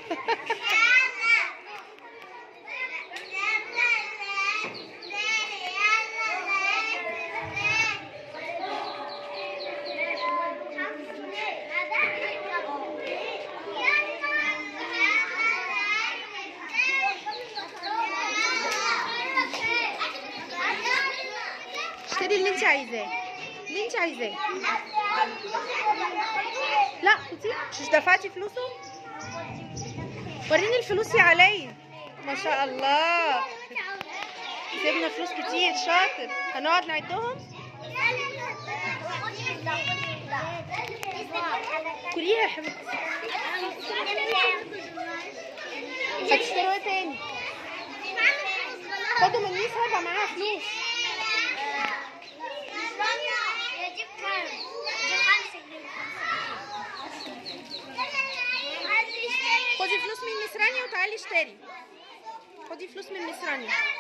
اشتري اللي انت عايزاه اللي انت عايزاه لا خدي مش دفعتي فلوسه وريني الفلوس يا علي ما شاء الله سيبنا فلوس كتير شاطر هنقعد نعدهم كليها يا حبيبتي هتشتروا ايه تاني خدوا من ميس هبه معاها فلوس خدي فلوس من مس رانيا وتعالي اشتري خدي فلوس من مس رانيا